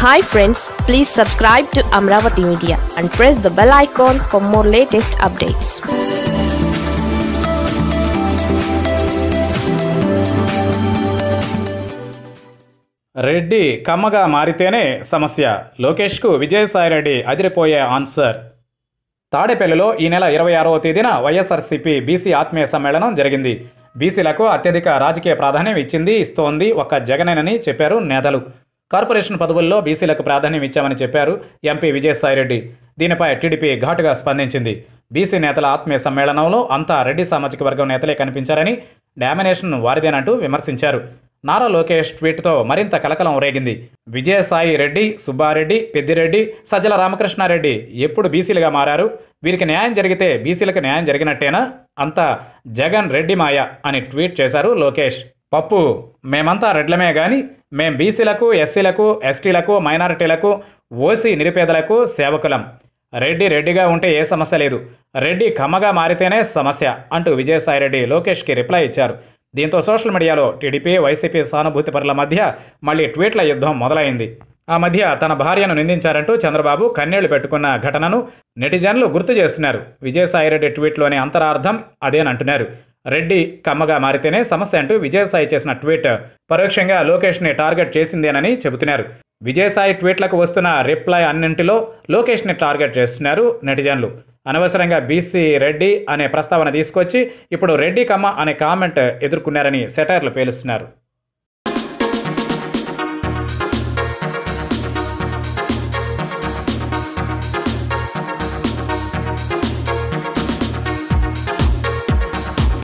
hi friends please subscribe to Amaravati media and press the bell icon for more latest updates Reddy కమ్మగా మారితేనే సమస్య లోకేష్కు విజయసాయిరెడ్డి అదిరిపోయే answer తాడేపల్లిలో ఈ నెల ఇరవై ఆరవ తేదీన వైఎస్ఆర్సీపీ బీసీ ఆత్మీయ సమ్మేళనం జరిగింది బీసీలకు అత్యధిక రాజకీయ ప్రాధాన్యం ఇచ్చింది ఇస్తోంది ఒక్క జగనేనని చెప్పారు నేతలు కార్పొరేషన్ పదవుల్లో బీసీలకు ప్రాధాన్యం ఇచ్చామని చెప్పారు ఎంపీ విజయసాయిరెడ్డి దీనిపై టీడీపీ ఘాటుగా స్పందించింది బీసీ నేతల ఆత్మీయ సమ్మేళనంలో అంతా రెడ్డి సామాజిక వర్గం నేతలే కనిపించారని డామినేషన్ వారిదేనంటూ విమర్శించారు నారా లోకేష్ ట్వీట్తో మరింత కలకలం రేగింది విజయసాయి రెడ్డి సుబ్బారెడ్డి పెద్దిరెడ్డి సజ్జల రామకృష్ణారెడ్డి ఎప్పుడు బీసీలుగా మారారు వీరికి న్యాయం జరిగితే బీసీలకు న్యాయం జరిగినట్టేనా అంతా జగన్ రెడ్డి మాయ అని ట్వీట్ చేశారు లోకేష్ పప్పు మేమంతా రెడ్లమే గాని మేం బీసీలకు ఎస్సీలకు ఎస్టీలకు మైనారిటీలకు ఓసీ నిరుపేదలకు సేవకులం రెడ్డి రెడ్డిగా ఉంటే ఏ సమస్య లేదు రెడ్డి కమ్మగా మారితేనే సమస్య అంటూ విజయసాయిరెడ్డి లోకేష్కి రిప్లై ఇచ్చారు దీంతో సోషల్ మీడియాలో టీడీపీ వైసీపీ సానుభూతి పరుల మధ్య మళ్ళీ ట్వీట్ల యుద్ధం మొదలైంది ఆ మధ్య తన భార్యను నిందించారంటూ చంద్రబాబు కన్నీళ్లు పెట్టుకున్న ఘటనను నెటిజన్లు గుర్తు చేస్తున్నారు విజయసాయిరెడ్డి ట్వీట్లోని అంతరార్థం అదేనంటున్నారు రెడ్డి కమ్మగా మారితేనే సమస్య అంటూ విజయసాయి చేసిన ట్వీట్ పరోక్షంగా లోకేష్ని టార్గెట్ చేసిందేనని చెబుతున్నారు విజయసాయి ట్వీట్లకు వస్తున్న రిప్లై అన్నింటిలో లోకేష్ని టార్గెట్ చేస్తున్నారు నెటిజన్లు అనవసరంగా బీసీ రెడ్డి అనే ప్రస్తావన తీసుకొచ్చి ఇప్పుడు రెడ్డి కమ్మ అనే కామెంట్ ఎదుర్కొన్నారని సెటైర్లు పేలుస్తున్నారు